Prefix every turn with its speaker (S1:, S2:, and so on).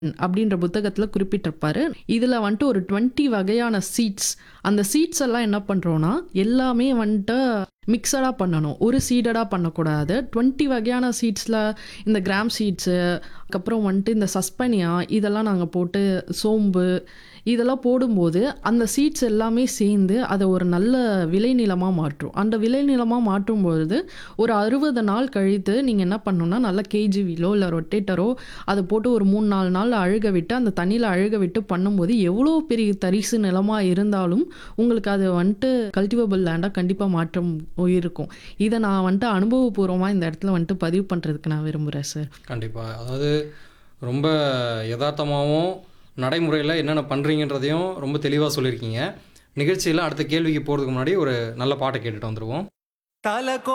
S1: அப்படின்ற புத்தகத்துல குறிப்பிட்டிருப்பாரு. இதுல வந்துட்டு ஒரு 20 வகையான சீட்ஸ். அந்த சீட்ஸ் எல்லாம் என்ன பண்றோம்னா, எல்லாமே வந்துட்டு மிக்ஸடா பண்ணணும். ஒரு சீடடா பண்ணக்கூடாது. 20 வகையான சீட்ஸ்ல இந்த கிராம் சீட்ஸு, அதுக்கப்புறம் வந்துட்டு இந்த சஸ்பனியா இதெல்லாம் நாங்க போட்டு சோம்பு இதெல்லாம் போடும்போது, அந்த சீட்ஸ் எல்லாமே சேர்ந்து அத ஒரு நல்ல விளைநிலமா மாற்றும். அந்த விளைநிலமா மாற்றும்பொழுது, ஒரு 60 நாள் கழித்து நீங்க என்ன பண்ணணும்னா, நல்ல கேஜிவிலோ இல்ல ரொட்டேட்டரோ அத போட்டு ஒரு 3, 4 நாள் அழுக விட்டு, அந்த தண்ணீல அழுக விட்டு பண்ணும்போது, எவ்வளோ பெரிய தரிசு நிலமா இருந்தாலும், உங்களுக்கு அது வந்துட்டு கல்டிவேபிள் லேண்டா கண்டிப்பா மாற்றம் இருக்கும். இத நான் வந்துட்டு அனுபவபூர்வமா இந்த இடத்துல வந்துட்டு பதிவு பண்றதுக்கு நான் விரும்புறேன் சார்.
S2: கண்டிப்பா. அதாவது ரொம்ப எதார்த்தமாவும், நடைமுறையில என்னென்ன பண்றீங்கன்றதையும் ரொம்ப தெளிவா சொல்லியிருக்கீங்க. நிகழ்ச்சியில அடுத்த கேள்விக்கு போறதுக்கு முன்னாடி ஒரு நல்ல பாட்ட கேட்டுட்டு வந்துருவோம்.
S3: தல